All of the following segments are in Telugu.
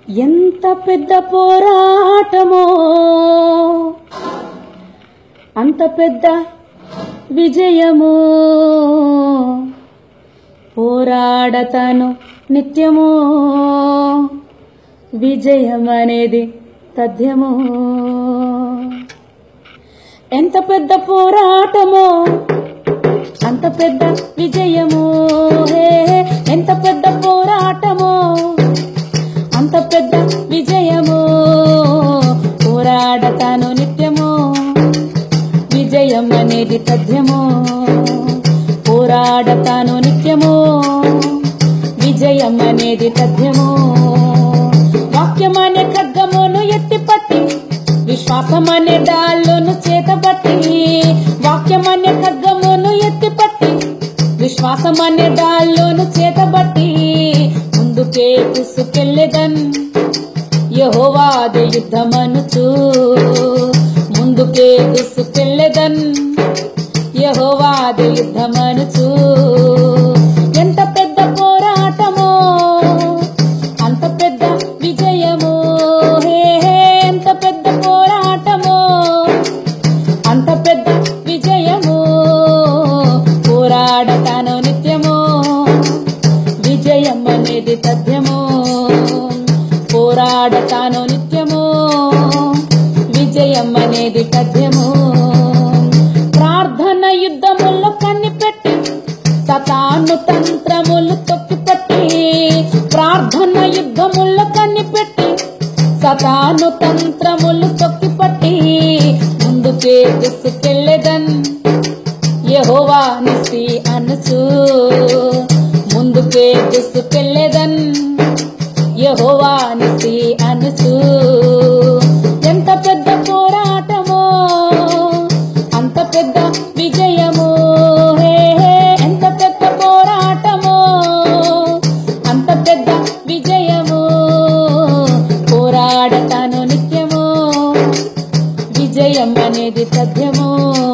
ఎంత పెద్ద పోరాటమో అంత పెద్ద విజయము పోరాడతాను నిత్యము విజయం అనేది తథ్యము ఎంత పెద్ద పోరాటమో అంత పెద్ద విజయము హే హే. ఎంత పెద్ద పోరాటమో అంత పెద్ద విజయము పోరాడతాను నిత్యము విజయం అనేది తథ్యము పోరాడతాను నిత్యము విజయం అనేది తథ్యము వాక్యం అనే ఖడ్గమును ఎత్తిపట్టి విశ్వాసం అనే డాల్లోను చేతపట్టి వాక్యం అనే ఖడ్గమును ఎత్తిపట్టి విశ్వాసం అనే డాల్లోను చేతబట్టి ముందుకే పుసుకెళ్ళెదన్ యహోవాద యుద్ధమనుచు ముందుకే పుసుకెళ్ళెదన్ యహోవాద యుద్ధమనుచు ఎంత పెద్ద పోరాటమో అంత పెద్ద విజయము హే హే ఎంత పెద్ద పోరాటమో అంత పెద్ద విజయము పోరాడతాను నిత్యము విజయం అనేది తథ్యము పోరాడతాను నిత్యము విజయం అనేది తథ్యము ప్రార్థన యుద్ధముల్లో కన్నిపెట్టి సతాను తంత్రములు తొక్కిపట్టి ప్రార్థన యుద్ధముల్లో కన్నిపెట్టి సతాను తంత్రములు తొక్కిపట్టి ముందుకే దూసుకెళ్ళెదన్ యహోవా నిసి అనుచు ముందుకే దూసుకెళ్ళెదన్ యహోవా నిసి అనుచు ఎంత పెద్ద పోరాటమో అంత పెద్ద విజయము హే హే ఎంత పెద్ద పోరాటమో అంత పెద్ద విజయము పోరాడతాను నిత్యము విజయం అనేది తథ్యము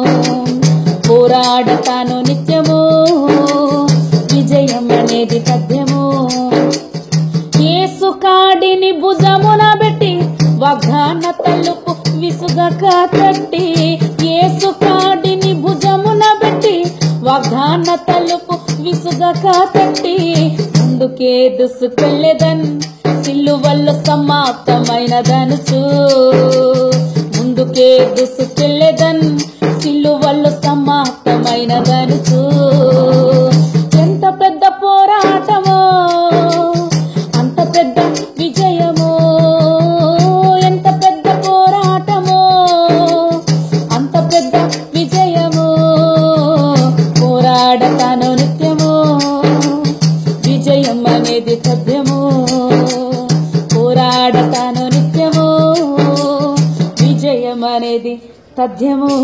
పోరాడతాను నిత్యము విజయం అనేది తథ్యము యేసు కాడిని భుజమున పెట్టి వాగ్దాన తలుపు విసుగక తట్టి యేసు కాడిని భుజమున పెట్టి వాగ్దాన తలుపు విసుగక తట్టి ముందుకే దుసుకెళ్ళెదన్ సిల్లువల్లో సమాప్తమైనదనుచు ముందుకే దుసుకెళ్ళెదన్ సిల్లువల్లో సమాప్తమైనదనుచు ఎంత పెద్ద పోరాటమో అంత పెద్ద విజయము ఎంత పెద్ద పోరాటమో అంత పెద్ద విజయము పోరాడతాను నిత్యము విజయం అనేది సభ్యము పోరాడతాను నిత్యము విజయం అనేది తథ్యము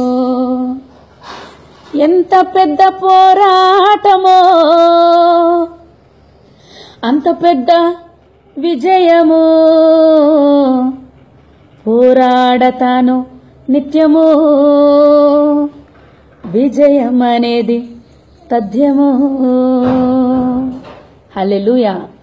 ఎంత పెద్ద పోరాటమో అంత పెద్ద విజయము పోరాడతాను నిత్యము విజయం అనేది తథ్యము హల్లెలూయా